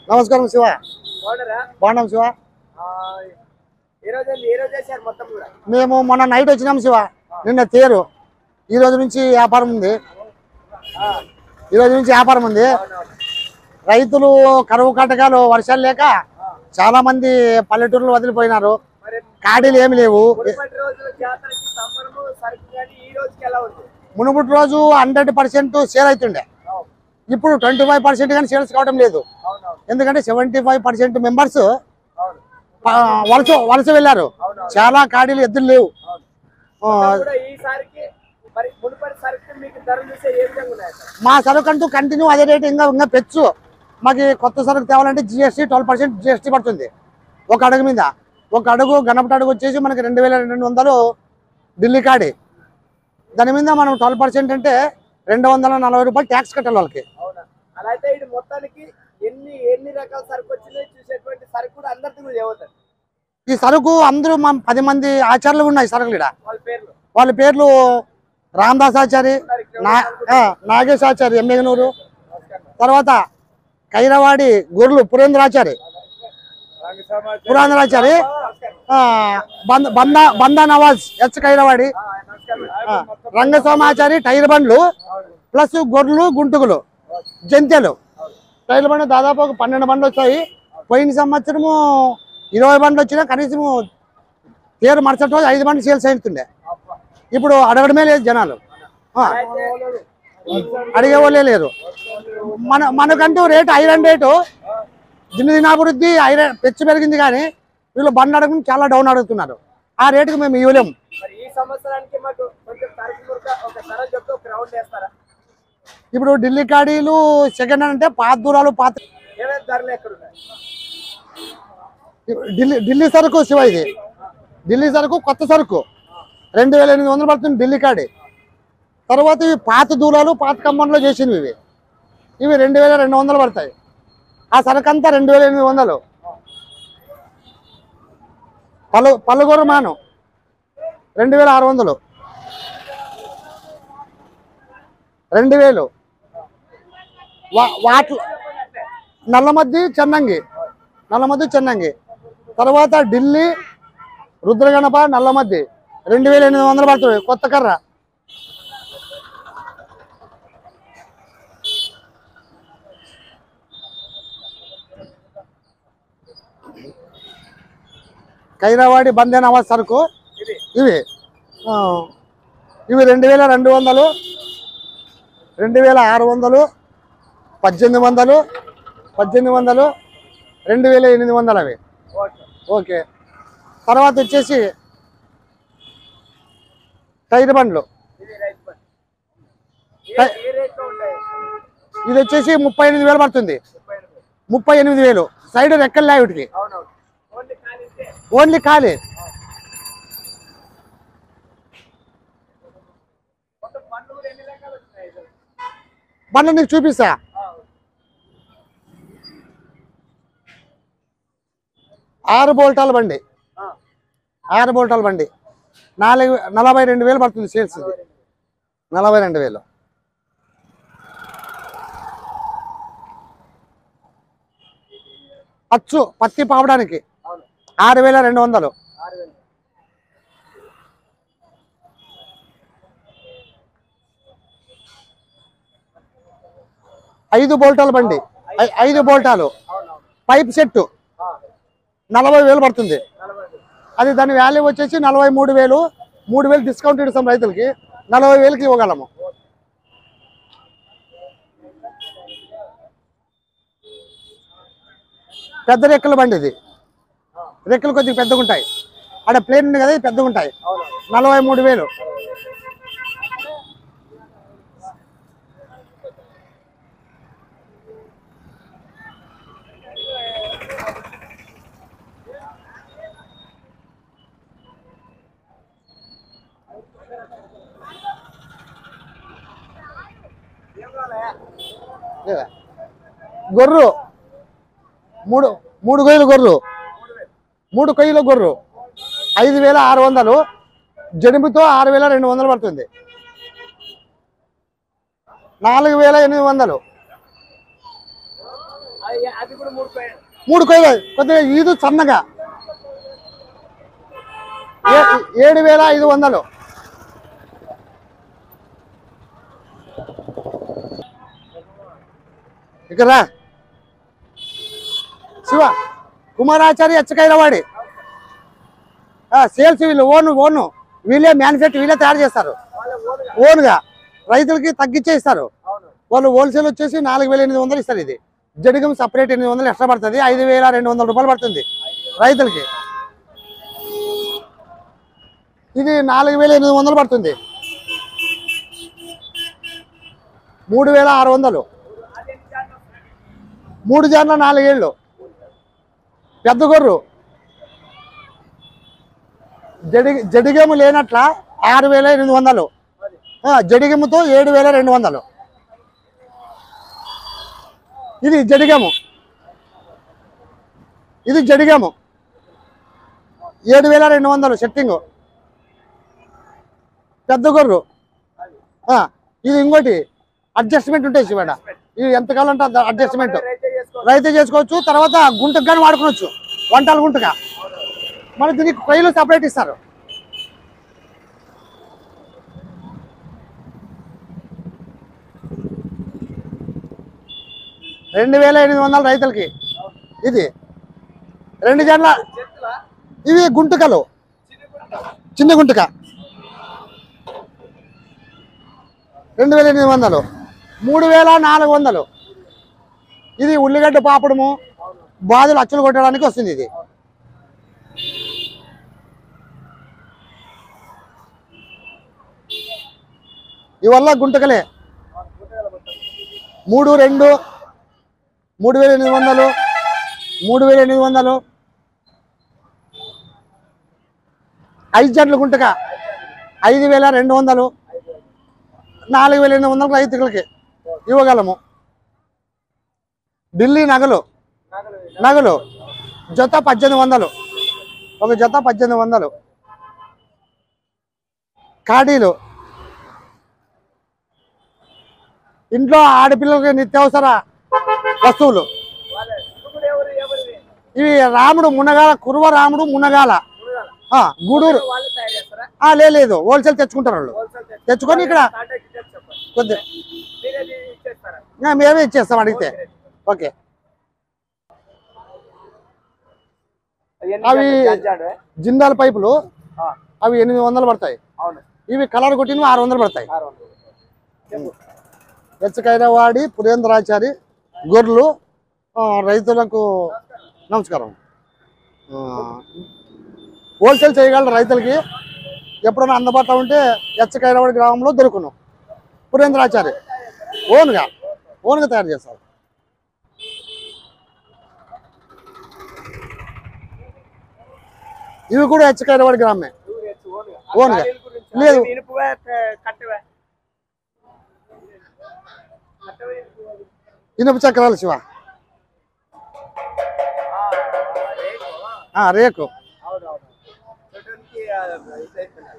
నమస్కారం శివ బాగున్నారా బాగున్నాం శివ ఆ, ఏ రోజు ఏ రోజు చేశారు మొత్తం కూడా మేము మొన్న నైట్ వచ్చినాం శివ నిన్న తేరు ఈ రోజు నుంచి వ్యాపారం ఉంది ఆ, ఈ రోజు నుంచి వ్యాపారం ఉంది అవునవును. రైతులు కరువు కటకాలు వర్షాలు లేక చాలా మంది పల్లెటూర్లు వదిలిపోయినారు మరి కాడీలు ఏమి లేవు మునుపటి రోజుల జాతరకి సంబరము సరుకు కానీ ఈ రోజుకి ఎలా ఉంది మునుపటి రోజు హండ్రెడ్ పర్సెంట్ సేల్ అవుతుండే అవును ఇప్పుడు ట్వంటీ ఫైవ్ పర్సెంట్ కానీ సేల్స్ కావడం లేదు అవునవును ఎందుకంటే సెవెంటీ ఫైవ్ పర్సెంట్ మెంబర్స్ అవును వలస వలస వెళ్ళారు అవునవును చాలా కాడీలు ఎద్దులు లేవు అవును ఆ, మొత్తం కూడా ఈసారికి మరి మునుపటి సరుకు మీకు ధరలు చూస్తే ఏ విధంగా ఉన్నాయి సార్ మా సరుకు అంటూ కంటిన్యూ అదే రేట్ ఇంకా ఇంకా పెచ్చు మాకు కొత్త సరుకు తేవాలంటే జిఎస్టీ ట్వెల్వ్ పర్సెంట్ జిఎస్టీ పడుతుంది ఒక అడుగు మీద ఒక అడుగు గణపతి అడుగు వచ్చేసి మనకి రెండు వేల రెండు వందలు ఢిల్లీ కాడి దాని మీద మనం ట్వెల్వ్ పర్సెంట్ అంటే రెండు వందల నలభై రూపాయలు ట్యాక్స్ కట్టాలి వాళ్ళకి అవునా అలా అయితే ఇది మొత్తానికి ఎన్ని ఎన్ని రకాల సరుకు వచ్చినాయి చూసేటువంటి సరుకు కూడా అందరిది కూడా చదువుతారు ఈ సరుకు అందరూ మా పది మంది ఆచార్యులు ఉన్నాయి సరుకులు ఇక్కడ వాళ్ళ పేర్లు వాళ్ళ పేర్లు రామదాస్ ఆచారి నా ఆ, నాగేశ్ ఆచారి ఎమ్మెగనూరు తర్వాత కైరవాడి గుర్లు పురేంద్రాచారి పురాంధ్రాచారి ఆ, బంద బంద బందా నవాజ్ హెచ్ కైరవాడి ఆ, రంగసోమాచారి టైర్ బండ్లు ప్లస్ గొర్రెలు గుంటుకులు జంతెలు టైర్ బండ్లు దాదాపు ఒక పన్నెండు బండ్లు వచ్చాయి పోయిన సంవత్సరము ఇరవై బండ్లు వచ్చినా కనీసము తేరు మరుసటి రోజు ఐదు బండ్లు సేల్స్ అవుతుండే ఇప్పుడు అడగడమే లేదు జనాలు ఆ, అడిగే వాళ్ళే లేరు మన మనకంటూ రేటు ఐరన్ రేటు దినదినాభివృద్ధి ఐరన్ పెచ్చు పెరిగింది కానీ వీళ్ళు బండ్ అడగడం చాలా డౌన్ అడుగుతున్నారు ఆ రేటుకి మేము ఇవ్వలేము మరి ఈ సంవత్సరానికి మాకు కొంచెం సరుకు మురక ఒక ధర చెప్తే ఒక రౌండ్ వేస్తారా ఇప్పుడు ఢిల్లీ కాడీలు సెకండ్ హ్యాండ్ అంటే పాత దూరాలు పాత ఏమేమి ధరలు ఎక్కడ ఉన్నాయి ఢిల్లీ ఢిల్లీ సరుకు శివ ఇది ఢిల్లీ సరుకు కొత్త సరుకు రెండు వేల ఎనిమిది వందలు పడుతుంది ఢిల్లీ కాడి తర్వాత ఇవి పాత దూరాలు పాత కంపౌండ్లో చేసినవి ఇవి ఇవి రెండు వేల రెండు వందలు పడతాయి ఆ సరుకు అంతా రెండు వేల ఎనిమిది వందలు పలు పలుగురు మాను రెండు వేల ఆరు వందలు రెండు వేలు వా వాటి నల్లమద్ది చెన్నంగి నల్లమద్ది చెన్నంగి తర్వాత ఢిల్లీ రుద్రగణప నల్లమద్ది రెండు వేల ఎనిమిది వందలు పడుతుంది కొత్త కర్ర కైరావాడి బందే నవాజ్ సరుకు ఇది ఇవి ఆ, ఇవి రెండు వేల రెండు వందలు రెండు వేల ఆరు వందలు పద్దెనిమిది వందలు పద్దెనిమిది వందలు రెండు వేల ఎనిమిది వందలు అవి ఓకే ఓకే తర్వాత వచ్చేసి టైర్ బండ్లు ఇది రైతు బండి ఏ- ఏ రేట్ లో ఉంటాయి ఇది వచ్చేసి ముప్పై ఎనిమిది వేలు పడుతుంది ముప్పై ఎనిమిది ముప్పై ఎనిమిది వేలు సైడ్ రెక్కలు లేవు వీటికి అవునవును ఓన్లీ కానిస్తే ఓన్లీ ఖాళీ మొత్తం పండ్లు కూడా ఎన్ని రకాలు వచ్చినాయి ఇది? బండ్లు నీకు చూపిస్తా ఆ, ఆరు బోల్టాల బండి ఆ, ఆరు బోల్టాల బండి నాలుగు నలభై రెండు వేలు పడుతుంది సేల్స్ ఇది నలభై రెండు వేలు అచ్చు పత్తి పావడానికి అవును ఆరు వేల రెండు వందలు ఆరు వేలు ఐదు బోల్టాల బండి ఐ- ఐదు బోల్టాలు అవునవును పైప్ సెట్టు ఆ, నలభై వేలు పడుతుంది నలభై వేలు అది దాని వాల్యూ వచ్చేసి నలభై మూడు వేలు మూడు వేలు డిస్కౌంట్ ఇస్తాం రైతులకి నలభై వేలకి ఇవ్వగలము పెద్ద రెక్కల బండి ఇది రెక్కలు కొద్దిగా పెద్దగా ఉంటాయి అక్కడ ప్లేన్ ఉంది కదా ఇది పెద్దగా ఉంటాయి అవునవును నలభై మూడు వేలు ఏం కావాలా లేదా? గొర్రు మూడు మూడు కొయ్యలు గొర్రు మూడు కొయ్యల గొర్రు ఐదు వేల ఆరు వందలు జడుపుతో ఆరు వేల రెండు వందలు పడుతుంది నాలుగు వేల ఎనిమిది వందలు అది- అది కూడా మూడు పై- మూడు కొయ్యలు కొద్దిగా ఈదు సన్నగా ఏ- ఏడు వేల ఐదు వందలు ఇక్కడ రా. శివ కుమారాచారి ఎచ్చకైరవాడి సేల్స్ వీళ్ళు ఓన్ ఓన్ వీళ్ళే మ్యానుఫ్యాక్చర్ వీళ్ళే తయారు చేస్తారు వాళ్ళ ఓన్గా ఓన్గా రైతులకి తగ్గించే ఇస్తారు అవును వాళ్ళు హోల్సేల్ వచ్చేసి నాలుగు వేల ఎనిమిది వందలు ఇస్తారు ఇది జడిగం సపరేట్ ఎనిమిది వందలు ఎక్స్ట్రా పడుతుంది ఐదు వేల రెండు వందల రూపాయలు పడుతుంది రైతులకి ఇది నాలుగు వేల ఎనిమిది వందలు పడుతుంది మూడు వేల ఆరు వందలు అదే నిజాన్ని మూడు జాన్ల నాలుగేళ్ళు పెద్ద గొర్రు జడి జడిగము లేనట్ల ఆరు వేల ఎనిమిది వందలు ఆ, జడిగముతో ఏడు వేల రెండు వందలు ఇది జడిగము ఇది జడిగము ఏడు వేల రెండు వందలు సెట్టింగ్ పెద్ద గొర్రు ఆ, ఇది ఇంకోటి అడ్జస్ట్మెంట్ ఉంటాయి శివాడ ఇది ఎంత కావాలంటే అంత అడ్జస్ట్మెంట్ రైతే చేసుకోవాలి రైతే చేసుకోవచ్చు తర్వాత గుంటకు కానీ వాడుకోవచ్చు వంటల గుంటగా మరి దీనికి కొయ్యలు సపరేట్ ఇస్తారు రెండు వేల ఎనిమిది వందల రైతులకి ఇది రెండు జన్ల చెట్ల ఇవి గుంటకలు చిన్న గుంట చిన్న గుంటక రెండు వేల ఎనిమిది వందలు మూడు వేల నాలుగు వందలు ఇది ఉల్లిగడ్డ పాపడము బాదులు అచ్చులు కొట్టడానికి వస్తుంది ఇది ఇవల్ల గుంటకలే మూడు రెండు మూడు వేల ఎనిమిది వందలు మూడు వేల ఎనిమిది వందలు ఐదు జంటల గుంటక ఐదు వేల రెండు వందలు నాలుగు వేల ఎనిమిది వందలు రైతులకి ఇవ్వగలము ఢిల్లీ నగలు నాగలు నగలు జత పద్దెనిమిది వందలు ఒక జత పద్దెనిమిది వందలు కాడీలు ఇంట్లో ఆడపిల్లలకి నిత్యావసర వస్తువులు వాళ్ళే ఇప్పుడు ఎవరు ఎవరివి ఇవి రాముడు మునగాల కురువ రాముడు మునగాల మునగాల. ఆ, గూడూరు వాళ్ళు తయారు చేస్తారా ఆ, లే- లేదు హోల్సేల్ తెచ్చుకుంటారు వాళ్ళు హోల్సేల్ తెచ్చి- తెచ్చుకొని ఇక్కడ కాంటాక్ట్ డీటెయిల్స్ చెప్పండి కొద్ది మీరేది ఇచ్చేస్తారా ఆ, మేమే ఇచ్చేస్తాం అడిగితే ఓకే అవన్నీ అవి- జాంజాడు, ఏ? జిందాల్ పైపులు ఆ, అవి ఎనిమిది వందలు పడతాయి అవును ఇవి కలర్ కొట్టినవి ఆరు వందలు పడతాయి ఆరు వందలు. చెప్పు. వెచ్చకైనవాడి పురేంద్రాచారి గొర్రెలు ఆ, రైతులకు నమస్కారం ఆ, హోల్సేల్ చేయగలరు రైతులకి ఎప్పుడైనా అందుబాటులో ఉంటే ఎచ్చకైనవాడి గ్రామంలో దొరుకును పురేంద్రాచారి ఓన్గా ఓన్గా తయారు చేస్తారు ఇవి కూడా ఎచ్చకైనవాడి గ్రామమే నువ్వు తెచ్చు, ఓన్గా. ఆ ఓన్గా. ఖాళీల గురించి. లేదు. అవి ఇనుపువే, క- కట్టెవే? కట్టెవే, ఇనుపువే? ఇనుప చక్రాలు శివ ఆ, రేకు. ఆ, రేకు అవును, అవును. చూడడానికి, ఆ, ఇది అయిపోయినది.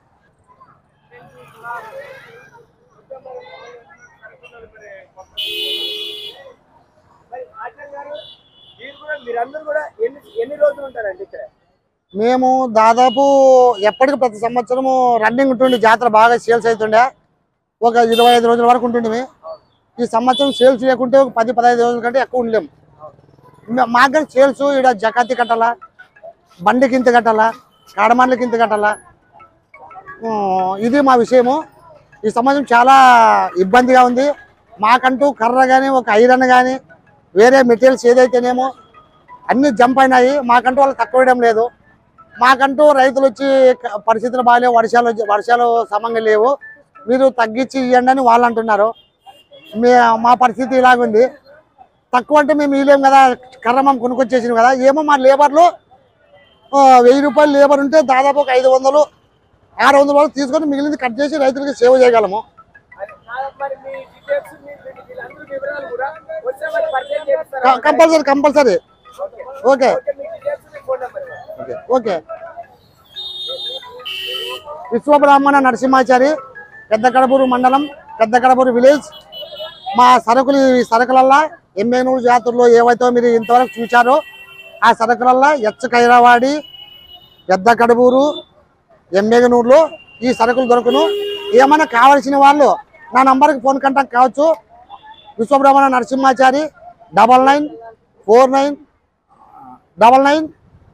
మరి ఆచార్య గారు, మీరు కూడా మీరందరూ కూడా ఎన్ని ఎన్ని రోజులు ఉంటారండి ఇక్కడ మేము దాదాపు ఎప్పటికి ప్రతి సంవత్సరము రన్నింగ్ ఉంటుండే జాతర బాగా సేల్స్ అవుతుండే ఒక ఇరవై ఐదు రోజుల వరకు ఉంటుండే ఈ సంవత్సరం సేల్స్ లేకుంటే ఒక పది పదహైదు రోజుల కంటే ఎక్కువ ఉండలేము మ- మాకు కానీ సేల్స్ ఇక్కడ జకాతి కట్టాలా బండికి ఇంత కట్టాలా కాడమాండ్లకి ఇంత కట్టాలా ఆ, ఇది మా విషయము ఈ సంవత్సరం చాలా ఇబ్బందిగా ఉంది మాకంటూ కర్ర కానీ ఒక ఐరన్ కానీ వేరే మెటీరియల్స్ ఏదైతేనేమో అన్ని జంప్ అయినాయి మాకంటూ వాళ్ళు తక్కువ వేయడం లేదు మాకంటూ రైతులు వచ్చి క- పరిస్థితులు బాగాలేవు వర్షాలు వచ్చి- వర్షాలు సమంగా లేవు మీరు తగ్గించి ఇవ్వండి అని వాళ్ళు అంటున్నారు మే మా పరిస్థితి ఇలాగుంది తక్కువ అంటే మేము ఇవ్వలేం కదా కర్ర మేము కొనుక్కొచ్చేసినాం కదా ఏమో మా లేబర్లు ఆ, వెయ్యి రూపాయలు లేబర్ ఉంటే దాదాపు ఒక ఐదు వందలు ఆరు వందల వరకు తీసుకొని మిగిలింది కట్ చేసి రైతులకి సేవ చేయగలము అది కాదు మరి మీ డీటెయిల్స్ మీ మీ- వీళ్ళందరూ వివరాలు కూడా వచ్చే మరి పరిచయం చేస్తారా కంపల్సరీ కంపల్సరీ ఓకే ఓకే మీ డీటెయిల్స్ మీ ఫోన్ నెంబర్ ఇవ్వండి. ఓకే ఓకే విశ్వబ్రాహ్మణ నరసింహాచారి పెద్ద కడపూరు మండలం పెద్ద కడపూరు విలేజ్ మా సరుకులు ఈ సరుకులల్లా ఎమ్మెనూరు జాతుల్లో ఏవైతే మీరు ఇంతవరకు చూచారో ఆ సరుకులల్లో ఎచ్చ కైరావాడి పెద్ద కడుబూరు ఎమ్మెగనూరులో ఈ సరుకులు దొరుకును ఏమైనా కావలసిన వాళ్ళు నా నంబర్కి ఫోన్ కాంటాక్ట్ కావచ్చు Vishwabrahmana Narasimhachari double nine four nine double nine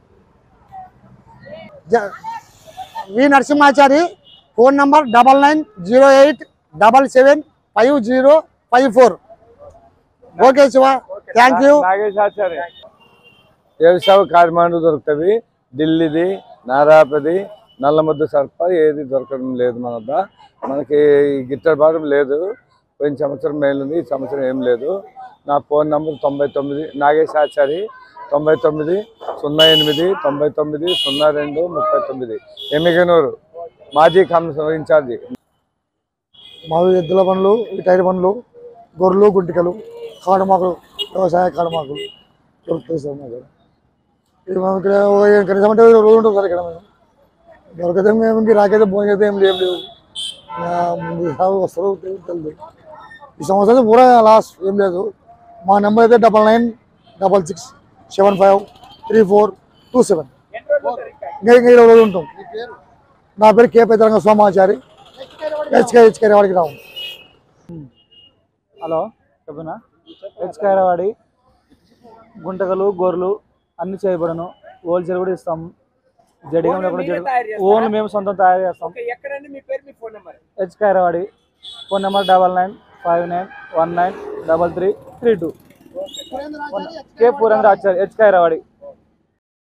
జ- V Narasimhachari phone number double nine zero eight double seven five zero five four okay Shiva thank you Nageshacharya వ్యవసాయ కార్మాండు దొరుకుతాయి ఢిల్లీది నారాపది నల్లముద్ద సర్ప ఏది దొరకడం లేదు మన వద్ద మనకి గిట్టడి భాగం లేదు పోయిన సంవత్సరం మేలుంది ఈ సంవత్సరం ఏం లేదు నా ఫోన్ నంబర్ తొంభై తొమ్మిది నాగేశాచారి తొంభై తొమ్మిది సున్నా ఎనిమిది తొంభై తొమ్మిది సున్నా రెండు ముప్పై తొమ్మిది ఎమ్మిగనూరు మాజీ కమిషనర్ ఇన్ఛార్జి మావి ఎద్దుల బండ్లు ఈ టైర్ బండ్లు గొర్రెలు గుంటికలు కాడమాకులు వ్యవసాయ కాడమాకులు దొరుకుతాయి సార్ మా దగ్గర ఇది మేము ఇక్కడ ఒక కనీసం అంటే రోజు ఉంటుంది సార్ ఇక్కడ మేము దొరకతే మేము ఇంక రాకైతే భోజనం అయితే ఏం లేవు లేవు ఇంకా ముందు సాగు వస్తారు తెలియదు ఈ సంవత్సరం పూరా లాస్ట్ ఏం లేదు మా నెంబర్ అయితే double nine double six seven five three four two seven ఎన్ని రోజులు ఉంటారు ఇంకా ఇంకా ఇంకా ఇరవై రోజులు ఉంటాం నా పేరు కే పెద్దరంగ సోమాచారి హెచ్కే హెచ్కే వాడికి రావు హలో చెప్పునా హెచ్కాయరవాడి గుంటకలు గొర్రెలు అన్ని చేయబడను హోల్సేల్ కూడా ఇస్తాము జడిగం ఓన్లీ లేకుండా మీరే జడి తయారు చేస్తారా? ఓన్ మేము సొంతం తయారు చేస్తాం ఓకే ఎక్కడండి మీ పేరు మీ ఫోన్ నెంబర్ హెచ్కాయరవాడి phone number double nine five nine one nine double three three two K Purendra Acharya హెచ్కాయరవాడి